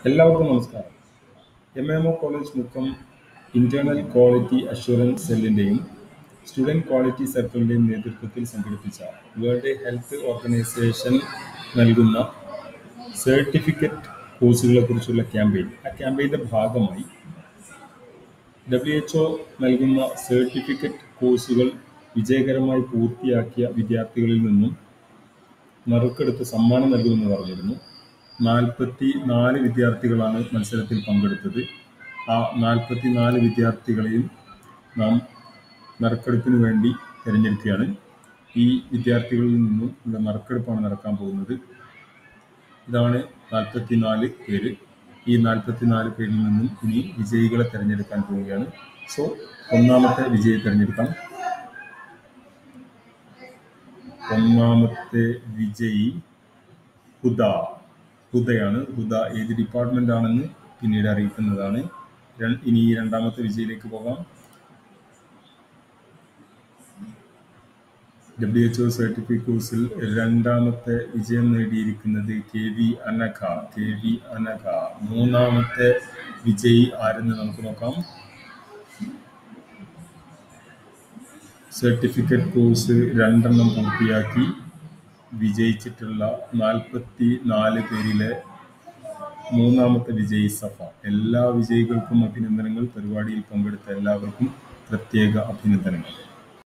എല്ലാവർക്കും നമസ്കാരം M M O college Mukkam internal quality assurance സെല്ലിന്റെയും സ്റ്റുഡന്റ് ക്വാളിറ്റി സർക്കിളിന്റെയും നേതൃത്വത്തിൽ സംഘടിപ്പിച്ച വേൾഡ് ഹെൽത്ത് ഓർഗനൈസേഷൻ നൽകുന്ന സർട്ടിഫിക്കറ്റ് കോഴ്സുകളെ കുറിച്ചുള്ള ക്യാമ്പയിൻ ആ ക്യാമ്പയിന്റെ ഭാഗമായി ഡബ്ല്യു എച്ച് ഒ നൽകുന്ന സർട്ടിഫിക്കറ്റ് കോഴ്സുകൾ വിജയകരമായി പൂർത്തിയാക്കിയ വിദ്യാർത്ഥികളിൽ നിന്നും നറുക്കെടുത്ത് സമ്മാനം നൽകുമെന്ന് പറഞ്ഞിരുന്നു നാൽപ്പത്തി നാല് വിദ്യാർത്ഥികളാണ് മത്സരത്തിൽ പങ്കെടുത്തത് ആ നാൽപ്പത്തി നാല് വിദ്യാർത്ഥികളെയും നാം നറുക്കെടുപ്പിന് വേണ്ടി തിരഞ്ഞെടുക്കുകയാണ് ഈ വിദ്യാർത്ഥികളിൽ നിന്നും ഉള്ള നറുക്കെടുപ്പാണ് നടക്കാൻ പോകുന്നത് ഇതാണ് നാൽപ്പത്തി നാല് പേര് ഈ നാൽപ്പത്തി നാല് പേരിൽ നിന്നും ഇനി വിജയികളെ തിരഞ്ഞെടുക്കാൻ പോവുകയാണ് സോ ഒന്നാമത്തെ വിജയെ തിരഞ്ഞെടുക്കാം ഒന്നാമത്തെ വിജയി ഹുദ ഹുദയാണ് ഹുദ ഏത് ഡിപ്പാർട്ട്മെന്റ് ആണെന്ന് പിന്നീട് അറിയിക്കുന്നതാണ് ര- ഇനി ഈ രണ്ടാമത്തെ വിജയിലേക്ക് പോകാം ഡബ്ല്യു എച്ച് ഒ സർട്ടിഫിക്കറ്റ് കോഴ്സിൽ രണ്ടാമത്തെ വിജയം നേടിയിരിക്കുന്നത് K V Anagha K V Anagha മൂന്നാമത്തെ വിജയി ആരെന്ന് നമുക്ക് നോക്കാം സർട്ടിഫിക്കറ്റ് കോഴ്സ് രണ്ടെണ്ണം പൂർത്തിയാക്കി വിജയിച്ചിട്ടുള്ള നാൽപ്പത്തി നാല് പേരിലെ മൂന്നാമത്തെ വിജയി സഫ എല്ലാ വിജയികൾക്കും അഭിനന്ദനങ്ങൾ പരിപാടിയിൽ പങ്കെടുത്ത എല്ലാവർക്കും പ്രത്യേക അഭിനന്ദനങ്ങൾ